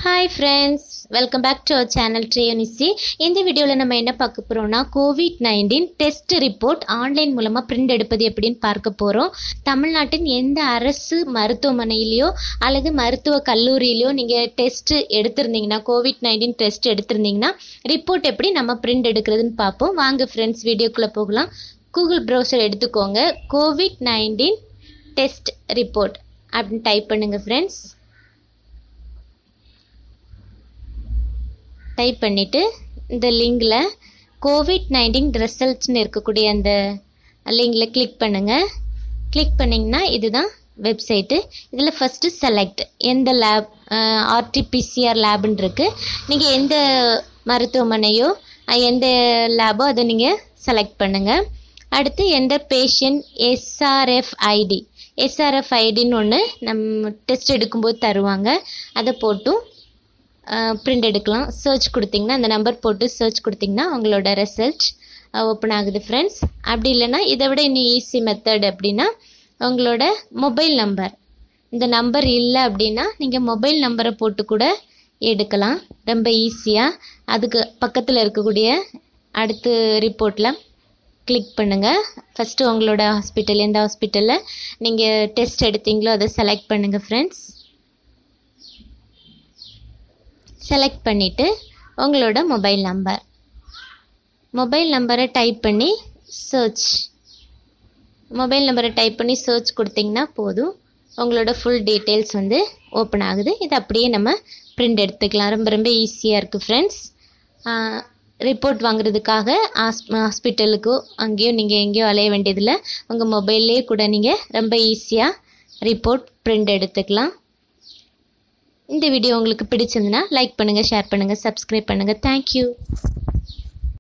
hi friends welcome back to our channel ட்ரேனிசி இந்த வீடியோவில் நம்ம என்ன பார்க்க போகிறோம்னா COVID nineteen test report online மூலமாக பிரிண்ட் எடுப்பது எப்படின்னு பார்க்க போகிறோம் தமிழ்நாட்டின் எந்த அரசு மருத்துவமனையிலையோ அல்லது மருத்துவ கல்லூரியிலையோ நீங்கள் டெஸ்ட் எடுத்திருந்தீங்கன்னா கோவிட் நைன்டீன் டெஸ்ட் எடுத்திருந்தீங்கன்னா ரிப்போர்ட் எப்படி நம்ம பிரிண்ட் எடுக்கிறதுன்னு பார்ப்போம் வாங்க ஃப்ரெண்ட்ஸ் வீடியோக்குள்ளே போகலாம் கூகுள் ப்ரௌசர் எடுத்துக்கோங்க கோவிட் நைன்டீன் டெஸ்ட் ரிப்போர்ட் அப்படின்னு டைப் பண்ணுங்கள் ஃப்ரெண்ட்ஸ் டைப் பண்ணிவிட்டு இந்த லிங்கில் கோவிட் நைன்டீன் ரிசல்ட்ஸ்னு இருக்கக்கூடிய அந்த லிங்கில் கிளிக் பண்ணுங்கள் கிளிக் பண்ணிங்கன்னா இதுதான் வெப்சைட்டு இதில் ஃபஸ்ட்டு செலக்ட் எந்த லேப் ஆர்டிபிசிஆர் லேபுன்னு இருக்குது நீங்கள் எந்த மருத்துவமனையோ அஹ், எந்த லேபோ அதை நீங்கள் செலக்ட் பண்ணுங்கள் அடுத்து எந்த பேஷண்ட் எஸ்ஆர்எஃப் ஐடி எஸ்ஆர்எஃப் ஐடின்னு ஒன்று நம்ம டெஸ்ட் எடுக்கும்போது தருவாங்க அதை போட்டும் பிரிண்ட் எடுக்கலாம் சர்ச் கொடுத்தீங்கன்னா அந்த நம்பர் போட்டு சர்ச் கொடுத்தீங்கன்னா உங்களோட ரிசல்ட் ஓப்பன் ஆகுது ஃப்ரெண்ட்ஸ் அப்படி இல்லைன்னா இதை விட இன்னும் ஈஸி மெத்தட் அப்படின்னா உங்களோட மொபைல் நம்பர் இந்த நம்பர் இல்லை அப்படின்னா நீங்கள் மொபைல் நம்பரை போட்டு கூட எடுக்கலாம் ரொம்ப ஈஸியாக அதுக்கு பக்கத்தில் இருக்கக்கூடிய அடுத்து ரிப்போர்ட்டில் கிளிக் பண்ணுங்கள் ஃபஸ்ட்டு உங்களோட ஹாஸ்பிட்டல் எந்த ஹாஸ்பிட்டலில் நீங்கள் டெஸ்ட் எடுத்தீங்களோ அதை செலக்ட் பண்ணுங்கள் ஃப்ரெண்ட்ஸ் செலக்ட் பண்ணிவிட்டு உங்களோட மொபைல் நம்பர் மொபைல் நம்பரை டைப் பண்ணி சர்ச் மொபைல் நம்பரை டைப் பண்ணி சர்ச் கொடுத்தீங்கன்னா போதும் உங்களோட ஃபுல் டீட்டெயில்ஸ் வந்து ஓப்பன் ஆகுது இது அப்படியே நம்ம பிரிண்ட் எடுத்துக்கலாம் ரொம்ப ரொம்ப ஈஸியாக இருக்குது ஃப்ரெண்ட்ஸ் ரிப்போர்ட் வாங்குறதுக்காக ஹாஸ் ஹாஸ்பிட்டலுக்கோ அங்கேயோ நீங்கள் எங்கேயோ அலைய வேண்டியதில்லை உங்கள் மொபைல்லே கூட நீங்கள் ரொம்ப ஈஸியாக ரிப்போர்ட் பிரிண்ட் எடுத்துக்கலாம் இந்த வீடியோ உங்களுக்கு பிடிச்சிருந்துன்னா லைக் பண்ணுங்கள் ஷேர் பண்ணுங்கள் சப்ஸ்கிரைப் பண்ணுங்கள் தேங்க்யூ